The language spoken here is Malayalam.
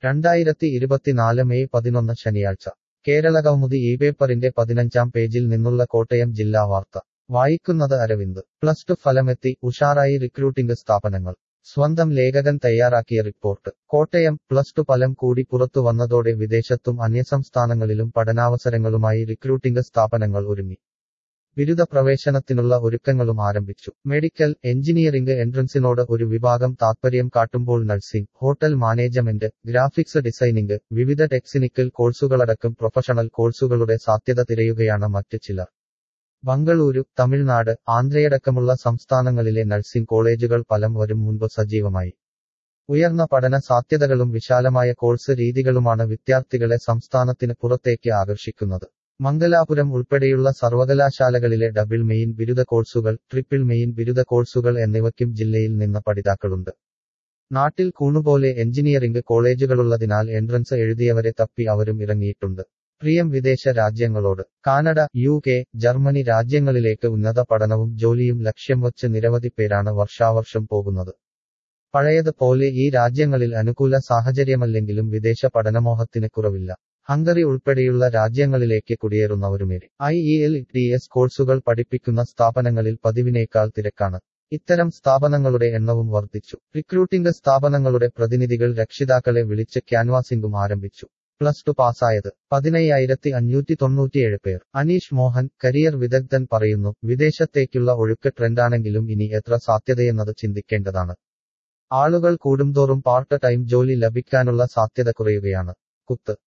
രണ്ടായിരത്തി ഇരുപത്തിനാല് മെയ് പതിനൊന്ന് ശനിയാഴ്ച കേരള കൗമുദി ഈ പേപ്പറിന്റെ പതിനഞ്ചാം പേജിൽ നിന്നുള്ള കോട്ടയം ജില്ലാ വാർത്ത വായിക്കുന്നത് അരവിന്ദ് പ്ലസ് ടു ഫലമെത്തി ഉഷാറായി റിക്രൂട്ടിംഗ് സ്ഥാപനങ്ങൾ സ്വന്തം ലേഖകൻ തയ്യാറാക്കിയ റിപ്പോർട്ട് കോട്ടയം പ്ലസ് ടു ഫലം കൂടി പുറത്തു വന്നതോടെ വിദേശത്തും അന്യസംസ്ഥാനങ്ങളിലും പഠനാവസരങ്ങളുമായി റിക്രൂട്ടിംഗ് സ്ഥാപനങ്ങൾ ഒരുങ്ങി ബിരുദ പ്രവേശനത്തിനുള്ള ഒരുക്കങ്ങളും ആരംഭിച്ചു മെഡിക്കൽ എഞ്ചിനീയറിംഗ് എൻട്രൻസിനോട് ഒരു വിഭാഗം താത്പര്യം കാട്ടുമ്പോൾ nursing hotel management graphics designing വിവിധ ടെക്നിക്കൽ കോഴ്സുകളടക്കം പ്രൊഫഷണൽ കോഴ്സുകളുടെ സാധ്യത തിരയുകയാണ് മറ്റ് ചിലർ ബംഗളൂരു തമിഴ്നാട് ആന്ധ്രയടക്കമുള്ള സംസ്ഥാനങ്ങളിലെ നഴ്സിംഗ് കോളേജുകൾ ഫലം വരും മുൻപ് സജീവമായി ഉയർന്ന പഠന സാധ്യതകളും വിശാലമായ കോഴ്സ് രീതികളുമാണ് വിദ്യാർത്ഥികളെ സംസ്ഥാനത്തിന് പുറത്തേക്ക് ആകർഷിക്കുന്നത് മംഗലാപുരം ഉൾപ്പെടെയുള്ള സർവകലാശാലകളിലെ ഡബിൾ മെയിൻ ബിരുദ കോഴ്സുകൾ ട്രിപ്പിൾ മെയിൻ ബിരുദ കോഴ്സുകൾ എന്നിവയ്ക്കും ജില്ലയിൽ നിന്ന് പഠിതാക്കളുണ്ട് നാട്ടിൽ കൂണുപോലെ എഞ്ചിനീയറിംഗ് കോളേജുകളുള്ളതിനാൽ എൻട്രൻസ് എഴുതിയവരെ തപ്പി അവരും ഇറങ്ങിയിട്ടുണ്ട് പ്രിയം വിദേശ രാജ്യങ്ങളോട് കാനഡ യു കെ ജർമ്മനി രാജ്യങ്ങളിലേക്ക് ഉന്നത പഠനവും ജോലിയും ലക്ഷ്യം വച്ച് നിരവധി പേരാണ് വർഷാവർഷം പോകുന്നത് പഴയത് പോലെ ഈ രാജ്യങ്ങളിൽ അനുകൂല സാഹചര്യമല്ലെങ്കിലും വിദേശ പഠനമോഹത്തിന് കുറവില്ല ഹംഗറി ഉൾപ്പെടെയുള്ള രാജ്യങ്ങളിലേക്ക് കുടിയേറുന്നവരുമേറി I E L T S കോഴ്സുകൾ പഠിപ്പിക്കുന്ന സ്ഥാപനങ്ങളിൽ പതിവിനേക്കാൾ തിരക്കാണ് ഇത്തരം സ്ഥാപനങ്ങളുടെ എണ്ണവും വർദ്ധിച്ചു റിക്രൂട്ടിംഗ് സ്ഥാപനങ്ങളുടെ പ്രതിനിധികൾ രക്ഷിതാക്കളെ വിളിച്ച് ക്യാൻവാസിംഗും ആരംഭിച്ചു പ്ലസ് ടു പാസ്സായത് പതിനയ്യായിരത്തി അഞ്ഞൂറ്റി തൊണ്ണൂറ്റിയേഴ് പേർ അനീഷ് മോഹൻ കരിയർ വിദഗ്ധൻ പറയുന്നു വിദേശത്തേക്കുള്ള ഒഴുക്ക് ട്രെൻഡാണെങ്കിലും ഇനി എത്ര സാധ്യതയെന്നത് ചിന്തിക്കേണ്ടതാണ് ആളുകൾ കൂടുംതോറും പാർട്ട് ടൈം ജോലി ലഭിക്കാനുള്ള സാധ്യത കുറയുകയാണ് കുത്ത്